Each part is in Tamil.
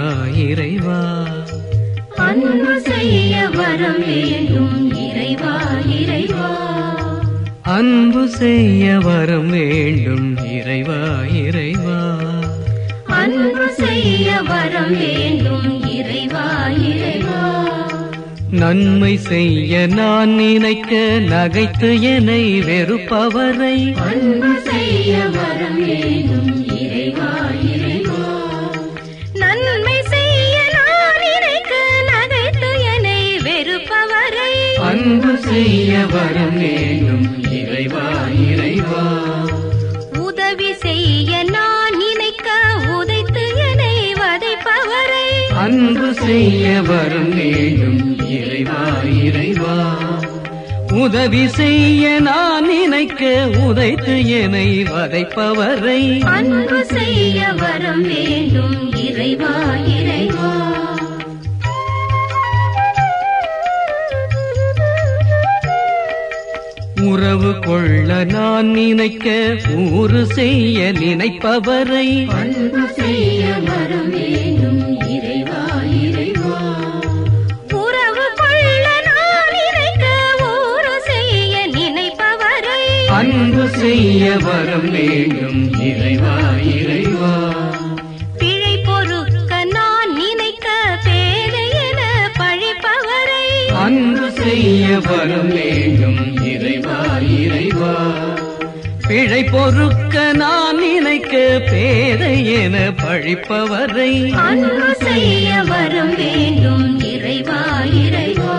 இறைவா அன்பு செய்ய வரம் வேண்டும் இறைவா இறைவா அன்பு செய்ய வரம் வேண்டும் இறைவா இறைவா அன்பு செய்ய வரம் வேண்டும் இறைவா இறைவா நன்மை செய்ய நான் நினைக்க நகைத்து என்னை வெறுப்பவரை அன்பு செய்ய வரம் வேண்டும் இறைவா இறைவா நன்மை செய்ய நான் நினைக்க நகைத்து என்னை வெறுப்பவரை அன்பு செய்ய வரம் வேண்டும் இறைவா இறைவா உதவி செய்ய நான் நினைக்க உதைத்து என்னை வதைப்பவரை அன்பு செய்ய வரம் வேண்டும் இறைவா இறைவா உதவி செய்ய நான் நினைக்க உதைத்து என்னை வதைப்பவரை அன்பு செய்ய வரம் வேண்டும் இறைவா இறைவா உறவு கொள்ள நான் நினைக்க ஊறு செய்ய நினைப்பவரை அன்பு செய்ய வரம் வேண்டும் இறைவா இறைவா உறவு கொள்ள நான் நினைக்க ஊறு செய்ய நினைப்பவரை அன்பு செய்ய வரம் வேண்டும் இறைவா இறைவா பிழை பொறுக்க நான் நினைக்க பேதை என பழிப்பவரை அன்பு செய்ய வரம் வேண்டும் இறைவா இறைவா பிழை பொறுக்க நான் நினைக்க பேதை என பழிப்பவரை அன்பு செய்ய வரம் வேண்டும் இறைவா இறைவா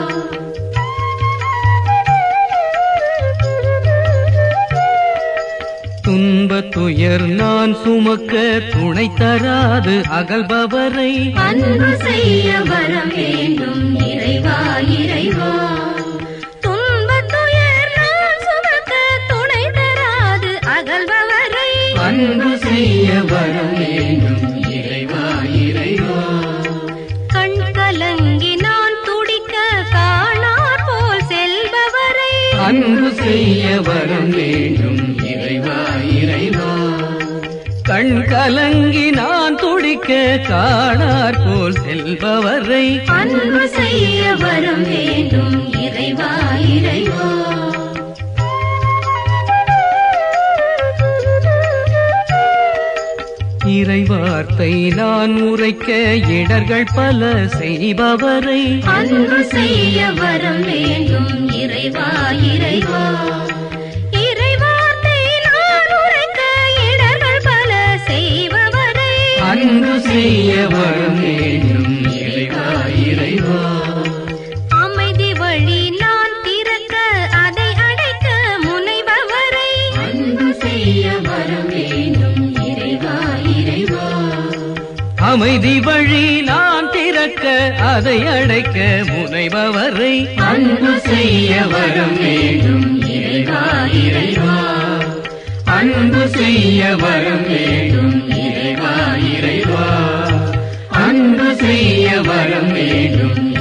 துன்ப துயர் நான் சுமக்க துணை தராது அகல்பவரை அன்பு செய்ய வரம் வேண்டும் இறைவா இறைவா துன்பத் துயர் நான் சுமக்க துணை தராது அகல்பவரை அன்பு செய்ய வரம் வேண்டும் இறைவா இறைவா கண் கலங்கி நான் துடிக்க காணார் போல் செல்பவரை அன்பு செய்ய வரம் வேண்டும் இறைவா இறைவா கண் கலங்கி நான் துடிக்க காணார் போல் செல்பவரை அன்பு செய்ய வரம் வேண்டும் இறைவா இறைவா இறைவார்த்தை நான் உரைக்க இடர்கள் பல செய்பவரை அன்பு செய்ய வரம் வேண்டும் இறைவா இறைவா இறைவார்த்தை நான் உரைக்க இடர்கள் பல செய்பவரை அன்பு செய்ய வரம் வேண்டும் இறைவா இறைவா அமைதி வழி நான் திறக்க அதை அடைக்க முனைபவரை அன்பு செய்ய வரம் வேண்டும் இறைவா இறைவா அமைதி வழி நான் திறக்க அதை அடைக்க முனைபவரை அன்பு செய்ய வரம் வேண்டும் இறைவா இறைவா அன்பு செய்ய வரம் வேண்டும் இறைவா இறைவா அன்பு செய்ய வரம் வேண்டும்